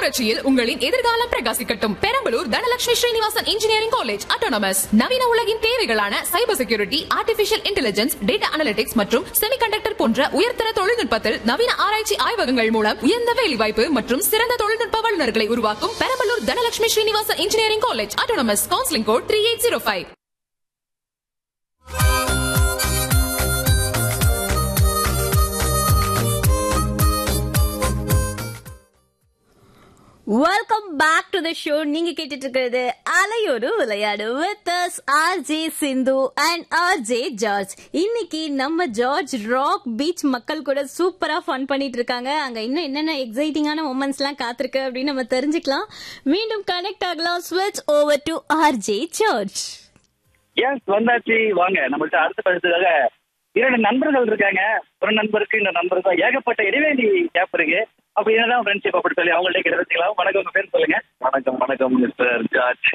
புரட்சியில் உங்களின் எதிர்காலம் பிரகாசிக்கட்டும் Perambalur Dhanalakshmi Srinivasan engineering college autonomous நவீன உலகின் தேவைகளான cyber security artificial intelligence data analytics மற்றும் செமிகண்டக்டர் போன்ற உயர்தர தொழில்நுட்பத்தில் நவீன ஆராய்ச்சி ஆய்வகங்கள் மூலம் உயர்ந்த வேலைவாய்ப்பு மற்றும் சிறந்த தொழில்நுட்ப வல்லுநர்களை உருவாக்கும் Perambalur Dhanalakshmi Srinivasan engineering college autonomous counselling code three eight zero five welcome back to the show நீங்க கேட்டுட்டு இருக்கிறது அலையோடு விளையாடு with us R J Sindhu and R J George இன்னைக்கு நம்ம ஜார்ஜ் ராக் பீச் மக்கள் கூட சூப்பரா ஃபன் பண்ணிட்டு இருக்காங்க அங்க இன்னும் என்னென்ன எக்ஸைட்டிங்கான மூமெண்ட்ஸ் எல்லாம் காத்திருக்கு அப்படின்னு நம்ம தெரிஞ்சுக்கலாம் மீண்டும் கனெக்ட் ஆகலாம் ஸ்விட்ச் over to R J George எஸ் வந்தாச்சு வாங்க நம்மள்ட்ட அடுத்த படத்துக்காக இரண்டு நண்பர்கள் இருக்காங்க ஒரு நண்பருக்கு இந்த நண்பருக்கு ஏகப்பட்ட இடைவெளி கேப் இருக்கு அப்ப என்னதான் ஃப்ரெண்ட்ஷிப் அப்படி சொல்லி அவங்கள்ட்ட கிடைச்சிக்கலாம் வணக்கம் உங்க பேர் சொல்லுங்க வணக்கம் வணக்கம் மிஸ்டர் ஜார்ஜ்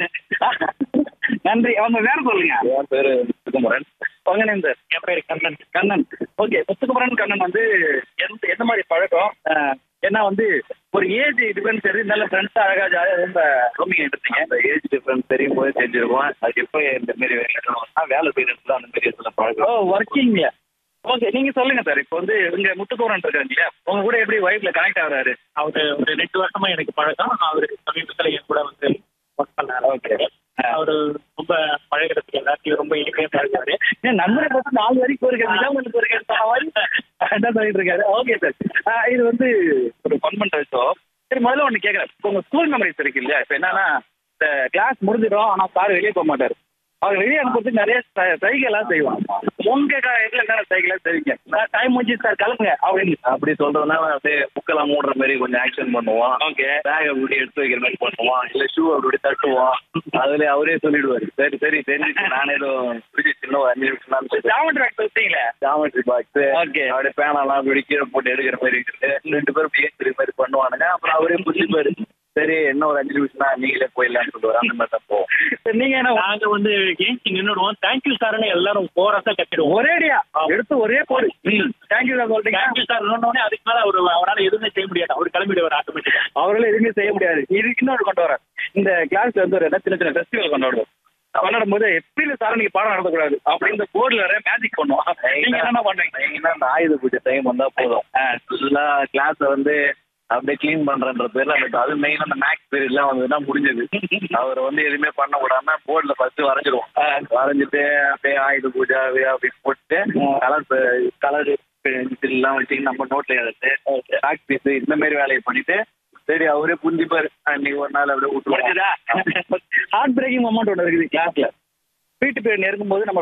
நன்றி அவங்க வேற சொல்லுங்க என் பேரு முத்துக்குமரன் உங்க நேம் சார் என் பேரு கண்ணன் கண்ணன் ஓகே முத்துக்குமரன் கண்ணன் வந்து எந்த எந்த மாதிரி பழக்கம் அஹ், ஏன்னா வந்து ஒரு ஏஜ் டிஃபரன்ஸ் தெரியும் நல்ல ஃப்ரெண்ட்ஸ் அழகா ஜாலியாக ரொம்ப ரோமிங் எடுத்தீங்க அந்த ஏஜ் டிஃபரன்ஸ் தெரியும் போது தெரிஞ்சிருக்கும் அது எப்போ இந்த மாதிரி வேலை வேலை செய்யறது அந்த மாதிரி இடத்துல பழக்கம் ஓ ஒர்க்கிங்ல ஓகே நீங்க சொல்லுங்க சார் இப்போ வந்து உங்க முத்துக்குமரன் இருக்காங்க இல்லையா உங்க கூட எப்படி வைஃப்ல கனெக்ட் ஆகுறாரு அவரு ஒரு ரெண்டு வருஷமா எனக்கு பழக்கம் அவரு சமீபத்துல என் கூட வந்து ஒர்க் பண்ணாரு ஓகே அவரு ரொம்ப பழகிறதுக்கு எல்லாத்தையும் ரொம்ப இனிமையா பழகிறாரு ஏன் நண்பரை பார்த்து நாலு வரைக்கும் போயிருக்காரு நிஜாமன் போயிருக்காரு என்ன சொல்லிட்டு இருக்காரு ஓகே சார் இது வந்து ஒரு ஃபன் பண்ற விஷயம் சரி முதல்ல ஒன்று கேட்குறேன் இப்போ உங்க ஸ்கூல் மெமரிஸ் இருக்கு இல்லையா இப்போ என்னன்னா இந்த கிளாஸ் முடிஞ்சிடும் ஆனால் சார் வெளியே போக மாட்டார் அவர் வெளியே அனுப்புறதுக்கு நிறைய சைக்கிள்லாம் செய்வான் உங்க இதுல என்னென்ன சைக்கிளாக செய்வீங்க டைம் முடிஞ்சு சார் கிளம்புங்க அப்படின்னு அப்படி சொல்றதுனால அப்படியே புக்கெல்லாம் மூடுற மாதிரி கொஞ்சம் ஆக்ஷன் பண்ணுவோம் ஓகே பேக் அப்படி எடுத்து வைக்கிற மாதிரி பண்ணுவோம் இல்ல ஷூ அப்படி தட்டுவோம் அதுல அவரே சொல்லிடுவாரு சரி சரி தெரிஞ்சிச்சு நானே ஏதோ பிடிச்சி சின்ன ஒரு அஞ்சு நிமிஷம் தான் ஜாமெட்ரி பேக் வச்சீங்களே ஜாமெட்ரி பாக்ஸ் Okay. அப்படியே பேனெல்லாம் அப்படி கீழே போட்டு எடுக்கிற மாதிரி இருக்குது ரெண்டு பேரும் பேசுற மாதிரி பண்ணுவானுங்க அப்புறம் அவரே புரிஞ்சுப்பாரு சரி என்ன ஒரு அஞ்சு நிமிஷம் தான் நீங்களே போயிடலாம்னு சொல்லுவாரு அந்த மாதிரி தான் போவோம் சரி, நீங்க என்ன நாங்க வந்து ஏஞ்சி நின்னுடுவோம் தேங்க்யூ சார்னு எல்லாரும் கோரஸா கட்டிடுவோம் ஒரேடியா எடுத்து ஒரே போடு தேங்க்யூ சார் சொல்றீங்க தேங்க்யூ சார் இன்னொன்னே அதுக்கு மேல அவரு அவரால் எதுவுமே செய்ய முடியாது அவர் கிளம்பிடுவார் ஆட்டோமேட்டிக்கா அவர்களே எதுவுமே செய்ய முடியாது இது இன்னொரு கொண்டு வரேன் இந்த கிளாஸ்ல வந்து ஒரு சின்ன சின்ன ஃபெஸ்டிவல் கொண்டாடுவோம் கொண்டாடும் போது எப்படியில சார் நீங்க பாடம் நடத்தக்கூடாது அப்படி இந்த போர்டுல நிறைய மேஜிக் பண்ணுவோம் நீங்க என்ன பண்ணுவீங்க நீங்கன்னா இந்த ஆயுத பூஜை டைம் வந்தா போதும் ஃபுல்லா கிளாஸ வந்து அப்படியே க்ளீன் பண்றன்ற பேர்ல அந்த அது மெயின் அந்த மேக்ஸ் பீரியட்லாம் வந்ததுன்னா முடிஞ்சது அவர் வந்து எதுவுமே பண்ண விடாம போர்டுல ஃபர்ஸ்ட் வரைஞ்சிருவோம் வரைஞ்சிட்டு அப்படியே ஆயுத பூஜா அது அப்படின்னு போட்டு கலர் கலர் எல்லாம் வச்சு நம்ம நோட்ல எடுத்து மேக்ஸ் பீஸ் இந்த மாதிரி வேலையை பண்ணிட்டு சரி அவரே புரிஞ்சுப்பாரு அன்னைக்கு ஒரு நாள் அப்படியே விட்டுருவோம் முடிஞ்சதா ஹார்ட் பிரேக்கிங் மொமெண்ட் ஒன்று இருக்குது கிளாஸ்ல பீட்டு பீரியட் நெருங்கும் போது நம்ம